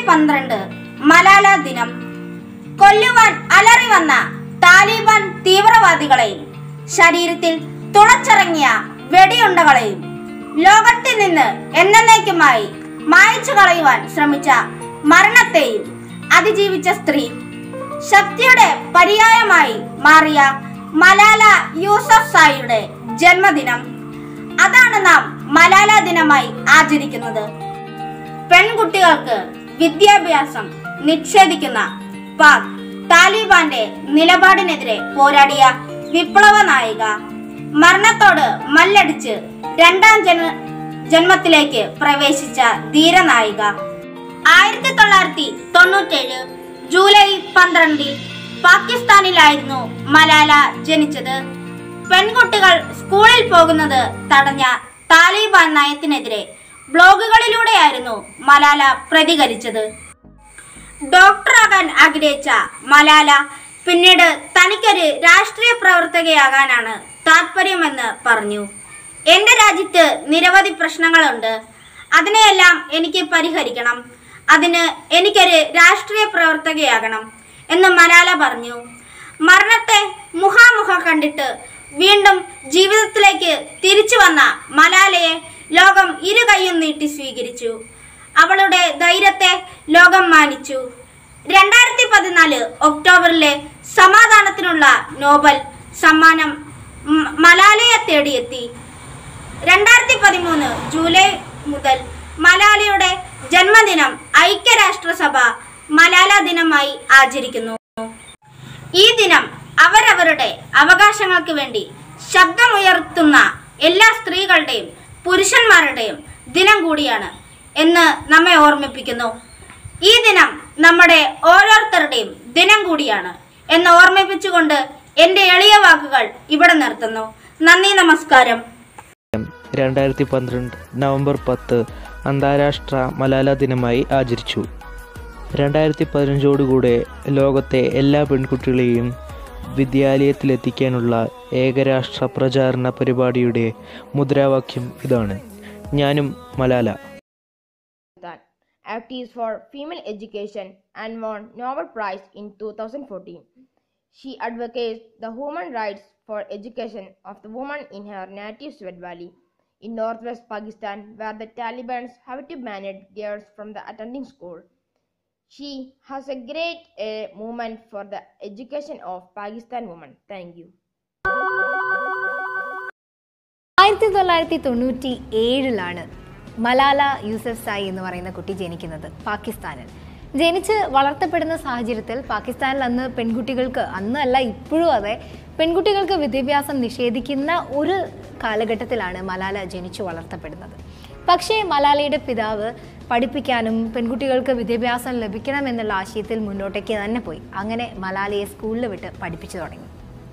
പന്ത്രണ്ട് മലാല ദിനം കൊല്ലുവാൻ അലറി വന്ന താലിബാൻ തീവ്രവാദികളെയും ശരീരത്തിൽ തുളച്ചിറങ്ങിയ വെടിയുണ്ടകളെയും ലോകത്തിൽ നിന്ന് എന്നേക്കുമായി മായ്ച്ചു കളയുവാൻ ശ്രമിച്ച മരണത്തെയും അതിജീവിച്ച സ്ത്രീ ശക്തിയുടെ പര്യായമായി മാറിയ മലാല യൂസഫ് സായിയുടെ ജന്മദിനം അതാണ് നാം മലാല ദിനമായി ആചരിക്കുന്നത് പെൺകുട്ടികൾക്ക് വിദ്യാഭ്യാസം നിഷേധിക്കുന്ന പാക് താലിബാന്റെ നിലപാടിനെതിരെ പോരാടിയ വിപ്ലവ നായിക മരണത്തോട് മല്ലടിച്ച് രണ്ടാം ജന ജന്മത്തിലേക്ക് പ്രവേശിച്ച ധീരനായിക ആയിരത്തി തൊള്ളായിരത്തി തൊണ്ണൂറ്റേഴ് ജൂലൈ പന്ത്രണ്ടിൽ പാകിസ്ഥാനിലായിരുന്നു മലാല ജനിച്ചത് പെൺകുട്ടികൾ സ്കൂളിൽ പോകുന്നത് തടഞ്ഞ താലിബാൻ നയത്തിനെതിരെ ബ്ലോഗുകളിലൂടെയായിരുന്നു മലാല പ്രതികരിച്ചത് ഡോക്ടറാകാൻ ആഗ്രഹിച്ച മലാല പിന്നീട് തനിക്കൊരു രാഷ്ട്രീയ പ്രവർത്തകയാകാനാണ് താല്പര്യമെന്ന് പറഞ്ഞു എൻ്റെ രാജ്യത്ത് നിരവധി പ്രശ്നങ്ങളുണ്ട് അതിനെയെല്ലാം എനിക്ക് പരിഹരിക്കണം അതിന് എനിക്കൊരു രാഷ്ട്രീയ പ്രവർത്തകയാകണം എന്ന് മലാല പറഞ്ഞു മരണത്തെ മുഖാമുഖം കണ്ടിട്ട് വീണ്ടും ജീവിതത്തിലേക്ക് തിരിച്ചു വന്ന മലാലയെ ലോകം ഇരു കൈയും നീട്ടി സ്വീകരിച്ചു അവളുടെ ധൈര്യത്തെ ലോകം മാനിച്ചു രണ്ടായിരത്തി പതിനാല് ഒക്ടോബറിലെ സമാധാനത്തിനുള്ള നോബൽ സമ്മാനം മ- മലാലയെ തേടിയെത്തി രണ്ടായിരത്തി പതിമൂന്ന് ജൂലൈ മുതൽ മലാലയുടെ ജന്മദിനം ഐക്യരാഷ്ട്രസഭ മലാല ദിനമായി ആചരിക്കുന്നു ഈ ദിനം അവരവരുടെ അവകാശങ്ങൾക്ക് വേണ്ടി ശബ്ദമുയർത്തുന്ന എല്ലാ സ്ത്രീകളുടെയും പുരുഷന്മാരുടെയും ദിനം കൂടിയാണ് എന്ന് നമ്മെ ഓർമ്മിപ്പിക്കുന്നു ഈ ദിനം നമ്മുടെ ഓരോരുത്തരുടെയും ദിനം കൂടിയാണ് എന്ന് ഓർമ്മിപ്പിച്ചുകൊണ്ട് എൻ്റെ എളിയ വാക്കുകൾ ഇവിടെ നിർത്തുന്നു നന്ദി നമസ്കാരം രണ്ടായിരത്തി പന്ത്രണ്ട് നവംബർ പത്ത് അന്താരാഷ്ട്ര മലാല ദിനമായി ആചരിച്ചു രണ്ടായിരത്തി പതിനഞ്ചോടുകൂടെ ലോകത്തെ എല്ലാ പെൺകുട്ടികളെയും വിദ്യാലയത്തിലെത്തിക്കാനുള്ള ഏകരാഷ്ട്ര പ്രചാരണ പരിപാടിയുടെ മുദ്രാവാക്യം ഇതാണ് ഞാനും Malala that actives for female education and won Nobel Prize in 2014. She advocates the human rights for education of the woman in her native Swat Valley in northwest Pakistan where the Taliban have to banned girls from the attending school. She has a great uh, movement for the education of Pakistan women. Thank you. ആയിരത്തി തൊള്ളായിരത്തി തൊണ്ണൂറ്റി ഏഴിലാണ് മലാല യൂസഫ് സായി എന്ന് പറയുന്ന കുട്ടി ജനിക്കുന്നത് പാകിസ്ഥാനിൽ ജനിച്ച് വളർത്തപ്പെടുന്ന സാഹചര്യത്തിൽ പാകിസ്ഥാനിൽ അന്ന് പെൺകുട്ടികൾക്ക് അന്ന് അല്ല ഇപ്പോഴും അതെ പെൺകുട്ടികൾക്ക് വിദ്യാഭ്യാസം നിഷേധിക്കുന്ന ഒരു കാലഘട്ടത്തിലാണ് മലാല ജനിച്ചു വളർത്തപ്പെടുന്നത് പക്ഷേ മലാലയുടെ പിതാവ് പഠിപ്പിക്കാനും പെൺകുട്ടികൾക്ക് വിദ്യാഭ്യാസം ലഭിക്കണം എന്നുള്ള ആശയത്തിൽ മുന്നോട്ടേക്ക് തന്നെ പോയി അങ്ങനെ മലാലയെ സ്കൂളിൽ വിട്ട് പഠിപ്പിച്ചു തുടങ്ങി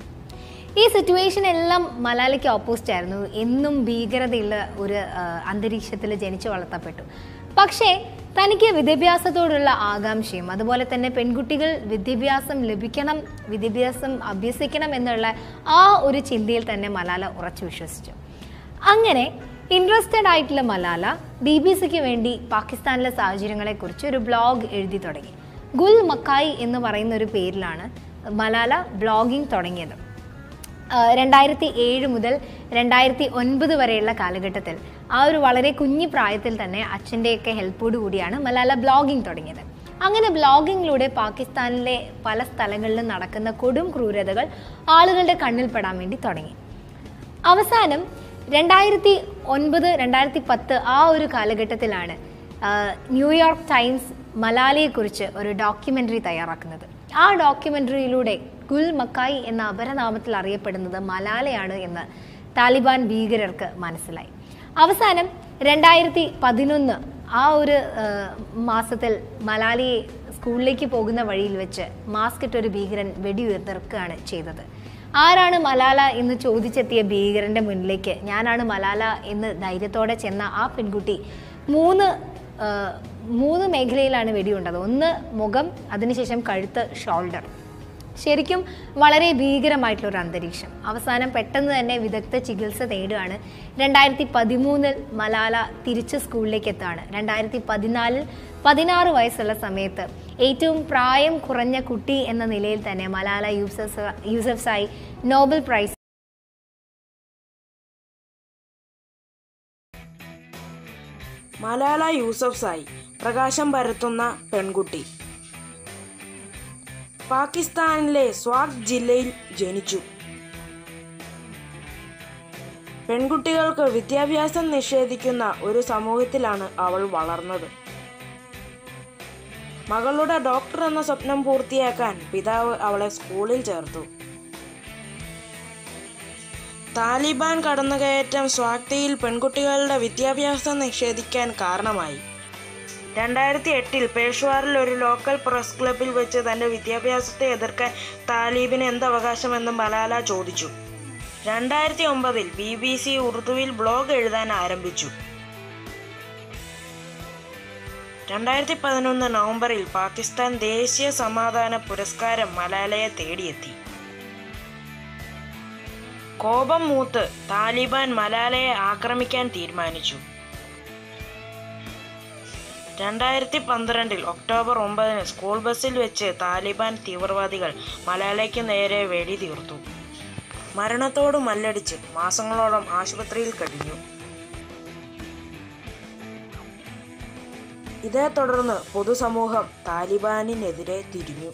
ഈ സിറ്റുവേഷൻ എല്ലാം മലാലയ്ക്ക് ഓപ്പോസിറ്റ് ആയിരുന്നു എന്നും ഭീകരതയുള്ള ഒരു അന്തരീക്ഷത്തിൽ ജനിച്ചു വളർത്തപ്പെട്ടു പക്ഷേ തനിക്ക് വിദ്യാഭ്യാസത്തോടുള്ള ആകാംക്ഷയും അതുപോലെ തന്നെ പെൺകുട്ടികൾ വിദ്യാഭ്യാസം ലഭിക്കണം വിദ്യാഭ്യാസം അഭ്യസിക്കണം എന്നുള്ള ആ ഒരു ചിന്തയിൽ തന്നെ മലാല ഉറച്ചു വിശ്വസിച്ചു അങ്ങനെ ഇൻട്രസ്റ്റഡ് ആയിട്ടുള്ള മലാല ബി ബി സിക്ക് വേണ്ടി പാകിസ്ഥാനിലെ സാഹചര്യങ്ങളെക്കുറിച്ച് ഒരു ബ്ലോഗ് എഴുതി തുടങ്ങി ഗുൽ മക്കായി എന്ന് പറയുന്ന ഒരു പേരിലാണ് മലാല ബ്ലോഗിംഗ് തുടങ്ങിയത് രണ്ടായിരത്തി ഏഴ് മുതൽ രണ്ടായിരത്തി ഒൻപത് വരെയുള്ള കാലഘട്ടത്തിൽ ആ ഒരു വളരെ കുഞ്ഞു പ്രായത്തിൽ തന്നെ അച്ഛൻ്റെയൊക്കെ ഹെൽപ്പോട് കൂടിയാണ് മലാല ബ്ലോഗിംഗ് തുടങ്ങിയത് അങ്ങനെ ബ്ലോഗിങ്ങിലൂടെ പാകിസ്ഥാനിലെ പല സ്ഥലങ്ങളിലും നടക്കുന്ന കൊടും ക്രൂരതകൾ ആളുകളുടെ കണ്ണിൽപ്പെടാൻ വേണ്ടി തുടങ്ങി അവസാനം രണ്ടായിരത്തി ഒൻപത് രണ്ടായിരത്തി പത്ത് ആ ഒരു കാലഘട്ടത്തിലാണ് ആ, ന്യൂയോർക്ക് ടൈംസ് മലാലയെക്കുറിച്ച് ഒരു ഡോക്യുമെൻ്ററി തയ്യാറാക്കുന്നത് ആ ഡോക്യുമെൻ്ററിയിലൂടെ ഗുൽ മക്കായി എന്ന അപരനാമത്തിൽ അറിയപ്പെടുന്നത് മലാലയാണ് എന്ന് താലിബാൻ ഭീകരർക്ക് മനസ്സിലായി അവസാനം രണ്ടായിരത്തി പതിനൊന്ന് ആ ഒരു ആ, മാസത്തിൽ മലാലയെ സ്കൂളിലേക്ക് പോകുന്ന വഴിയിൽ വെച്ച് മാസ്ക് ഇട്ട ഒരു ഭീകരൻ വെടിയുതിർക്കുകയാണ് ചെയ്തത് ആരാണ് മലാല എന്ന് ചോദിച്ചെത്തിയ ഭീകരന്റെ മുന്നിലേക്ക് ഞാനാണ് മലാല എന്ന് ധൈര്യത്തോടെ ചെന്ന ആ പെൺകുട്ടി മൂന്ന് ആ, മൂന്ന് മേഖലയിലാണ് വെടിയുണ്ടത് ഒന്ന് മുഖം അതിനുശേഷം കഴുത്ത് ഷോൾഡർ ശരിക്കും വളരെ ഭീകരമായിട്ടുള്ള ഒരു അന്തരീക്ഷം അവസാനം പെട്ടെന്ന് തന്നെ വിദഗ്ധ ചികിത്സ തേടുകയാണ് രണ്ടായിരത്തി പതിമൂന്നിൽ മലാല തിരിച്ച് സ്കൂളിലേക്ക് എത്താണ് രണ്ടായിരത്തി പതിനാലിൽ പതിനാറ് വയസ്സുള്ള സമയത്ത് ഏറ്റവും പ്രായം കുറഞ്ഞ കുട്ടി എന്ന നിലയിൽ തന്നെ മലാല യൂസഫ് യൂസഫ്സായി നോബൽ പ്രൈസ് മലാല യൂസഫ്സായി പ്രകാശം പരത്തുന്ന പെൺകുട്ടി പാകിസ്ഥാനിലെ സ്വാത് ജില്ലയിൽ ജനിച്ചു പെൺകുട്ടികൾക്ക് വിദ്യാഭ്യാസം നിഷേധിക്കുന്ന ഒരു സമൂഹത്തിലാണ് അവൾ വളർന്നത് മകളുടെ ഡോക്ടർ എന്ന സ്വപ്നം പൂർത്തിയാക്കാൻ പിതാവ് അവളെ സ്കൂളിൽ ചേർത്തു താലിബാൻ കടന്നുകയറ്റം സ്വാക്തിയിൽ പെൺകുട്ടികളുടെ വിദ്യാഭ്യാസം നിഷേധിക്കാൻ കാരണമായി രണ്ടായിരത്തി എട്ടിൽ പേഷ്വാറിൽ ഒരു ലോക്കൽ പ്രസ് ക്ലബിൽ വെച്ച് തന്റെ വിദ്യാഭ്യാസത്തെ എതിർക്കാൻ താലിബിന് എന്ത് അവകാശമെന്ന് മലാല ചോദിച്ചു രണ്ടായിരത്തി ഒമ്പതിൽ ബി ബി സി ഉറുദുവിൽ ബ്ലോഗ് എഴുതാൻ ആരംഭിച്ചു രണ്ടായിരത്തി പതിനൊന്ന് നവംബറിൽ പാകിസ്ഥാൻ ദേശീയ സമാധാന പുരസ്കാരം മലാലയെ തേടിയെത്തി കോപം മൂത്ത് താലിബാൻ മലാലയെ ആക്രമിക്കാൻ തീരുമാനിച്ചു രണ്ടായിരത്തി പന്ത്രണ്ടിൽ ഒക്ടോബർ ഒമ്പതിന് സ്കൂൾ ബസ്സിൽ വെച്ച് താലിബാൻ തീവ്രവാദികൾ മലാലയ്ക്ക് നേരെ വെടിതീർത്തു മരണത്തോട് മല്ലടിച്ച് മാസങ്ങളോളം ആശുപത്രിയിൽ കഴിഞ്ഞു ഇതേ തുടർന്ന് പൊതുസമൂഹം താലിബാനിനെതിരെ തിരിഞ്ഞു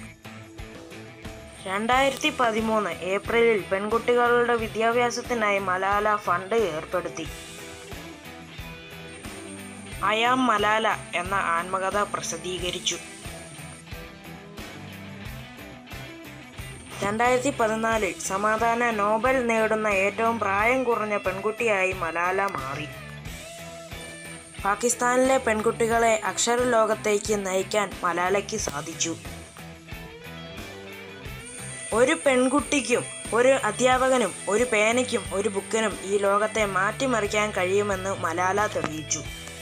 രണ്ടായിരത്തി പതിമൂന്ന് ഏപ്രിലിൽ പെൺകുട്ടികളുടെ വിദ്യാഭ്യാസത്തിനായി മലാല ഫണ്ട് ഏർപ്പെടുത്തി അയാം മലാല എന്ന ആത്മകഥ പ്രസിദ്ധീകരിച്ചു രണ്ടായിരത്തി പതിനാലിൽ സമാധാന നോബൽ നേടുന്ന ഏറ്റവും പ്രായം കുറഞ്ഞ പെൺകുട്ടിയായി മലാല മാറി പാകിസ്ഥാനിലെ പെൺകുട്ടികളെ അക്ഷരലോകത്തേക്ക് നയിക്കാൻ മലാലയ്ക്ക് സാധിച്ചു ഒരു പെൺകുട്ടിക്കും ഒരു അധ്യാപകനും ഒരു പേനയ്ക്കും ഒരു ബുക്കിനും ഈ ലോകത്തെ മാറ്റിമറിക്കാൻ കഴിയുമെന്ന് മലാല തെളിയിച്ചു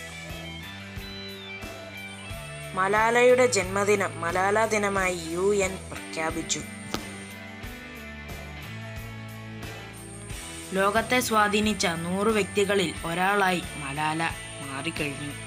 മലാലയുടെ ജന്മദിനം മലാല ദിനമായി യു എൻ പ്രഖ്യാപിച്ചു ലോകത്തെ സ്വാധീനിച്ച നൂറ് വ്യക്തികളിൽ ഒരാളായി മലാല മാറിക്കഴിഞ്ഞു